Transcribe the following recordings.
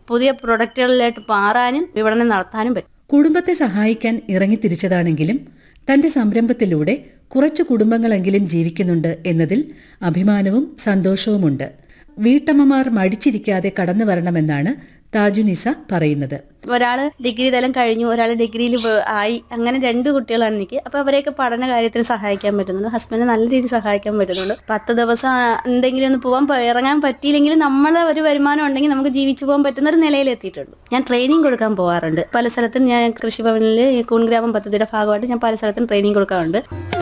പുതിയ പ്രൊഡക്റ്റുകളിലായിട്ട് മാറാനും വിപണനം നടത്താനും പറ്റും കുടുംബത്തെ സഹായിക്കാൻ ഇറങ്ങിത്തിരിച്ചതാണെങ്കിലും തന്റെ സംരംഭത്തിലൂടെ കുറച്ചു കുടുംബങ്ങളെങ്കിലും ജീവിക്കുന്നുണ്ട് എന്നതിൽ അഭിമാനവും സന്തോഷവുമുണ്ട് വീട്ടമ്മമാർ മടിച്ചിരിക്കാതെ കടന്നു വരണമെന്നാണ് താജുനിസ പറയുന്നത് ഒരാള് ഡിഗ്രി തലം കഴിഞ്ഞു ഒരാൾ ഡിഗ്രിയിൽ ആയി അങ്ങനെ രണ്ട് കുട്ടികളാണ് എനിക്ക് അപ്പൊ അവരെയൊക്കെ പഠന കാര്യത്തിന് സഹായിക്കാൻ പറ്റുന്നുണ്ട് ഹസ്ബൻഡ് നല്ല രീതിയിൽ സഹായിക്കാൻ പറ്റുന്നുണ്ട് പത്ത് ദിവസം ആ, എന്തെങ്കിലും ഒന്ന് പോകാൻ പ- ഇറങ്ങാൻ പറ്റിയില്ലെങ്കിലും നമ്മളെ ഒരു വരുമാനം ഉണ്ടെങ്കിൽ നമുക്ക് ജീവിച്ചു പോകാൻ പറ്റുന്ന ഒരു നിലയിൽ എത്തിയിട്ടുണ്ട് ഞാൻ ട്രെയിനിങ് കൊടുക്കാൻ പോകാറുണ്ട് പല സ്ഥലത്തും ഞാൻ കൃഷിഭവനിൽ ഈ കൂൺഗ്രാമം പദ്ധതിയുടെ ഭാഗമായിട്ട് ഞാൻ പല സ്ഥലത്തും ട്രെയിനിങ് കൊടുക്കാറുണ്ട്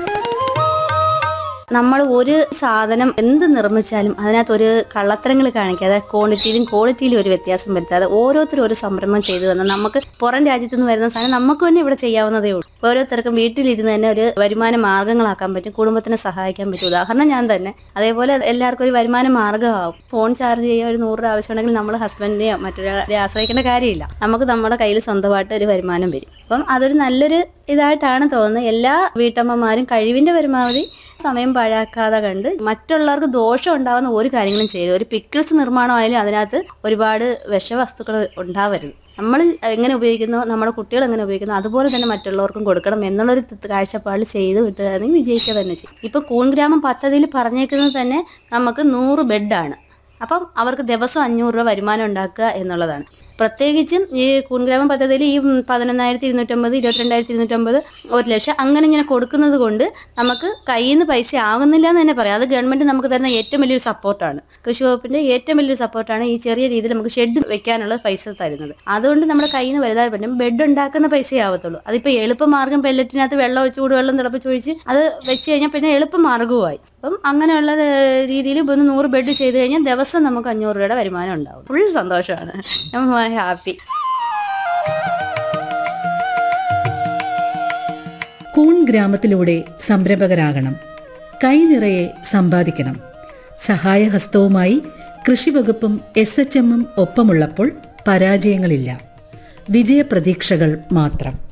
നമ്മൾ ഒരു സാധനം എന്ത് നിർമ്മിച്ചാലും അതിനകത്ത് ഒരു കള്ളത്തരങ്ങൾ കാണിക്കാതെ ക്വാണ്ടിറ്റിയിലും ക്വാളിറ്റിയിലും ഒരു വ്യത്യാസം വരുത്താതെ ഓരോരുത്തരും ഒരു സംരംഭം ചെയ്തു വന്നാൽ നമുക്ക് പുറം രാജ്യത്ത് നിന്ന് വരുന്ന സാധനം നമുക്ക് തന്നെ ഇവിടെ ചെയ്യാവുന്നതേ ഉള്ളൂ ഓരോരുത്തർക്കും വീട്ടിലിരുന്ന് തന്നെ ഒരു വരുമാന മാർഗ്ഗങ്ങളാക്കാൻ പറ്റും കുടുംബത്തിനെ സഹായിക്കാൻ പറ്റും ഉദാഹരണം ഞാൻ തന്നെ അതേപോലെ എല്ലാവർക്കും ഒരു വരുമാന മാർഗ്ഗമാവും ഫോൺ ചാർജ് ചെയ്യാൻ ഒരു നൂറ് രൂപ ആവശ്യമുണ്ടെങ്കിൽ നമ്മൾ ഹസ്ബൻഡിനെയോ മറ്റൊരാളെ ആശ്രയിക്കേണ്ട കാര്യമില്ല നമുക്ക് നമ്മുടെ കയ്യിൽ സ്വന്തമായിട്ട് ഒരു വരുമാനം വരും അപ്പം അതൊരു നല്ലൊരു ഇതായിട്ടാണ് തോന്നുന്നത് എല്ലാ വീട്ടമ്മമാരും കഴിവിന്റെ പരമാവധി സമയം പാഴാക്കാതെ കണ്ട് മറ്റുള്ളവർക്ക് ദോഷം ഉണ്ടാകുന്ന ഒരു കാര്യങ്ങളും ചെയ്തു ഒരു പിക്കിൾസ് നിർമ്മാണമായാലും അതിനകത്ത് ഒരുപാട് വിഷവസ്തുക്കൾ ഉണ്ടാവരുത് നമ്മൾ എങ്ങനെ ഉപയോഗിക്കുന്നു നമ്മുടെ കുട്ടികൾ എങ്ങനെ ഉപയോഗിക്കുന്നു അതുപോലെ തന്നെ മറ്റുള്ളവർക്കും കൊടുക്കണം എന്നുള്ളൊരു ത- കാഴ്ചപ്പാടിൽ ചെയ്ത് വിട്ടുകയാണെങ്കിൽ വിജയിക്കുക തന്നെ ചെയ്യും ഇപ്പൊ കൂൺഗ്രാമം പദ്ധതിയിൽ പറഞ്ഞേക്കുന്നത് തന്നെ നമുക്ക് നൂറ് ബെഡാണ് അപ്പം അവർക്ക് ദിവസം അഞ്ഞൂറ് രൂപ വരുമാനം ഉണ്ടാക്കുക എന്നുള്ളതാണ് പ്രത്യേകിച്ചും ഈ കൂൺഗ്രാമം പദ്ധതിയിൽ ഈ പതിനൊന്നായിരത്തി ഇരുന്നൂറ്റമ്പത് ഇരുപത്തിരണ്ടായിരത്തി ഇരുന്നൂറ്റമ്പത് ഒരു ലക്ഷം അങ്ങനെ ഇങ്ങനെ കൊടുക്കുന്നത് കൊണ്ട് നമുക്ക് കയ്യിൽ നിന്ന് പൈസ ആകുന്നില്ല എന്ന് തന്നെ പറയാം അത് ഗവൺമെന്റ് നമുക്ക് തരുന്ന ഏറ്റവും വലിയൊരു സപ്പോർട്ടാണ് കൃഷി വകുപ്പിന്റെ ഏറ്റവും വലിയൊരു സപ്പോർട്ടാണ് ഈ ചെറിയ രീതിയിൽ നമുക്ക് ഷെഡ് വെക്കാനുള്ള പൈസ തരുന്നത് അതുകൊണ്ട് നമ്മുടെ കയ്യിൽ നിന്ന് വലുതായി പറ്റും ബെഡ് ഉണ്ടാക്കുന്ന പൈസയേ ആവത്തുള്ളൂ അതിപ്പോൾ എളുപ്പമാർഗ്ഗം പെല്ലറ്റിനകത്ത് വെള്ളം ഒഴിച്ച് ചൂടുവെള്ളം തിളപ്പിച്ചൊഴിച്ച് അത് വെച്ച് കഴിഞ്ഞാൽ പിന്നെ എളുപ്പമാർഗ്ഗവുമായി അപ്പം അങ്ങനെയുള്ള രീതിയിൽ ഇപ്പൊ ഒന്ന് നൂറ് ബെഡ് ചെയ്ത് കഴിഞ്ഞാൽ ദിവസം നമുക്ക് അഞ്ഞൂറ് രൂപയുടെ വരുമാനം ഉണ്ടാവും ഫുൾ സന്തോഷമാണ് ഞാൻ ഹാപ്പി കൂൺ ഗ്രാമത്തിലൂടെ സംരംഭകരാകണം കൈനിറയെ സമ്പാദിക്കണം സഹായഹസ്തവുമായി കൃഷിവകുപ്പും എസ് എച്ച് എമ്മും ഒപ്പമുള്ളപ്പോൾ പരാജയങ്ങളില്ല വിജയപ്രതീക്ഷകൾ മാത്രം